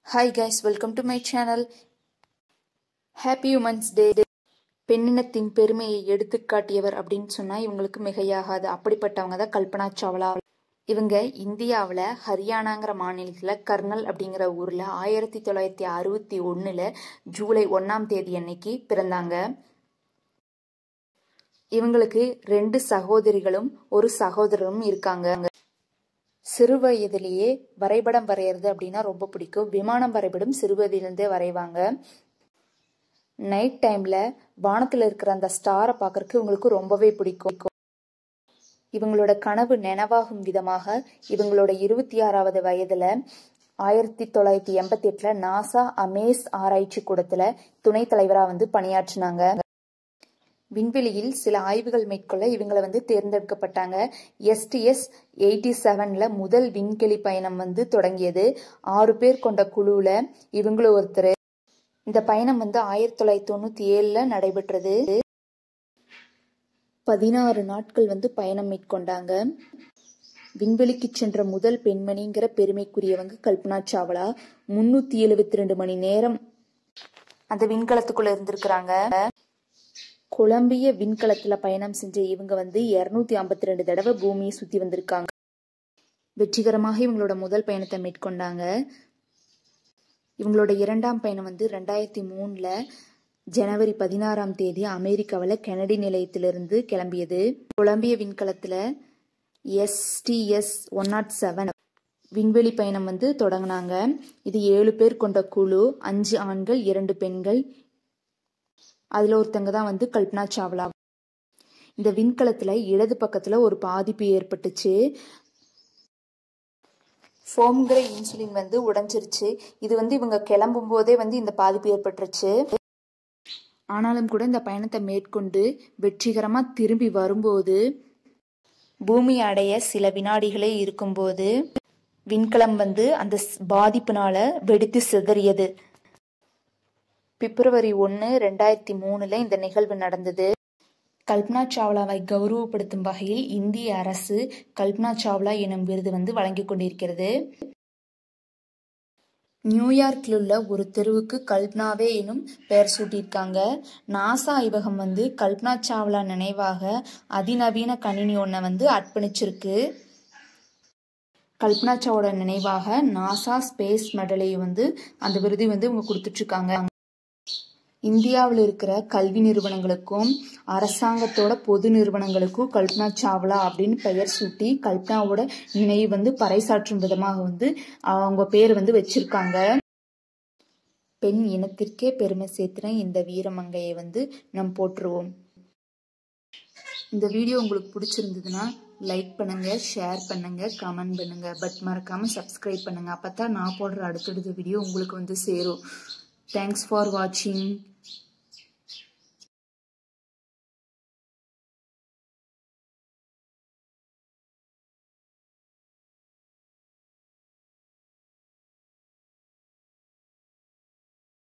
hi guys welcome to my channel happy women's day பெண்ணினத்தின் பெருமையை எடுத்துக்காட்டியவர் அப்படின்னு சொன்னால் இவங்களுக்கு மிகையாகாது அப்படிப்பட்டவங்க தான் கல்பனா சாவ்லா இவங்க இந்தியாவில் ஹரியானாங்கிற மாநிலத்தில் கர்னல் அப்படிங்கிற ஊரில் ஆயிரத்தி தொள்ளாயிரத்தி அறுபத்தி ஒன்றில் ஜூலை ஒன்றாம் தேதி அன்னைக்கு பிறந்தாங்க இவங்களுக்கு ரெண்டு சகோதரிகளும் ஒரு சகோதரரும் இருக்காங்க சிறு வயதிலேயே வரைபடம் வரைகிறது அப்படின்னா ரொம்ப பிடிக்கும் விமானம் வரைபடம் சிறு வயதிலிருந்தே வரைவாங்க நைட் டைம்ல வானத்துல இருக்கிற அந்த ஸ்டாரை பார்க்கறதுக்கு இவங்களுக்கு ரொம்பவே பிடிக்கும் இவங்களோட கனவு நினைவாகும் விதமாக இவங்களோட இருபத்தி ஆறாவது வயதுல ஆயிரத்தி தொள்ளாயிரத்தி எண்பத்தி எட்டுல நாசா அமேஸ் ஆராய்ச்சி கூடத்துல துணைத் தலைவரா வந்து பணியாற்றினாங்க விண்வெளியில் சில ஆய்வுகள் மேற்கொள்ள இவங்களை வந்து தேர்ந்தெடுக்கப்பட்டாங்க எஸ்டிஎஸ் எயிட்டி செவன்ல முதல் விண்வெளி பயணம் வந்து தொடங்கியது ஆறு பேர் கொண்ட குழுவுல இவங்களும் ஒருத்தர் இந்த பயணம் வந்து ஆயிரத்தி தொள்ளாயிரத்தி தொண்ணூத்தி ஏழுல நடைபெற்றது பதினாறு நாட்கள் வந்து பயணம் மேற்கொண்டாங்க விண்வெளிக்கு சென்ற முதல் பெண்மணிங்கிற பெருமைக்குரியவங்க கல்பனா சாவ்லா முன்னூத்தி எழுபத்தி ரெண்டு மணி நேரம் அந்த விண்கலத்துக்குள்ள இருந்திருக்கிறாங்க கொலம்பிய விண்கலத்துல பயணம் செஞ்ச இவங்க வந்து இருநூத்தி ஐம்பத்தி ரெண்டு தடவை பூமியை சுத்தி வந்திருக்காங்க வெற்றிகரமாக இவங்களோட முதல் பயணத்தை மேற்கொண்டாங்க இவங்களோட இரண்டாம் பயணம் வந்து ரெண்டாயிரத்தி மூணுல ஜனவரி பதினாறாம் தேதி அமெரிக்காவில் கெனடி நிலையத்திலிருந்து கிளம்பியது கொலம்பிய விண்கலத்துல எஸ்டிஎஸ் ஒன் நாட் செவன் விண்வெளி பயணம் வந்து தொடங்கினாங்க இது ஏழு பேர் கொண்ட குழு அஞ்சு ஆண்கள் இரண்டு பெண்கள் அதுல ஒருத்தங்க தான் வந்து கல்பனா சாவ்லா இந்த விண்கலத்துல இடது பக்கத்துல ஒரு பாதிப்பு ஏற்பட்டுச்சு ஃபோம்ங்கிற இன்சுலின் வந்து உடைஞ்சிருச்சு இது வந்து இவங்க கிளம்பும் போதே வந்து இந்த பாதிப்பு ஏற்பட்டுருச்சு ஆனாலும் கூட இந்த பயணத்தை மேற்கொண்டு வெற்றிகரமா திரும்பி வரும்போது பூமி அடைய சில வினாடிகளே இருக்கும்போது விண்கலம் வந்து அந்த பாதிப்புனால வெடித்து சிதறியது பிப்ரவரி ஒன்று ரெண்டாயிரத்தி மூணுல இந்த நிகழ்வு நடந்தது கல்பனா சாவ்லாவை கௌரவப்படுத்தும் வகையில் இந்திய அரசு கல்பனா சாவ்லா எனும் விருது வந்து வழங்கி கொண்டிருக்கிறது நியூயார்க்கில் உள்ள ஒரு தெருவுக்கு கல்பனாவே எனும் பெயர் சூட்டியிருக்காங்க நாசா ஆய்வகம் வந்து கல்பனா சாவ்லா நினைவாக அதிநவீன கணினி ஒன்றை வந்து அர்ப்பணிச்சிருக்கு கல்பனா சாவோட நினைவாக நாசா ஸ்பேஸ் மெடலை வந்து அந்த விருதை வந்து இவங்க கொடுத்துட்ருக்காங்க இந்தியாவில் இருக்கிற கல்வி நிறுவனங்களுக்கும் அரசாங்கத்தோட பொது நிறுவனங்களுக்கும் கல்பனா சாவ்லா அப்படின்னு பெயர் சூட்டி கல்பனாவோட நினைவு வந்து பறைசாற்றும் விதமாக வந்து அவங்க பேர் வந்து வச்சிருக்காங்க பெண் இனத்திற்கே பெருமை சேர்த்துன இந்த வீரமங்கையை வந்து நம் போற்றுவோம் இந்த வீடியோ உங்களுக்கு பிடிச்சிருந்ததுன்னா லைக் பண்ணுங்க ஷேர் பண்ணுங்க கமெண்ட் பண்ணுங்க பட் மறக்காம சப்ஸ்கிரைப் பண்ணுங்க அப்பதான் நான் போடுற அடுத்தடுத்த வீடியோ உங்களுக்கு வந்து சேரும் தேங்க்ஸ் ஃபார் வாட்சிங்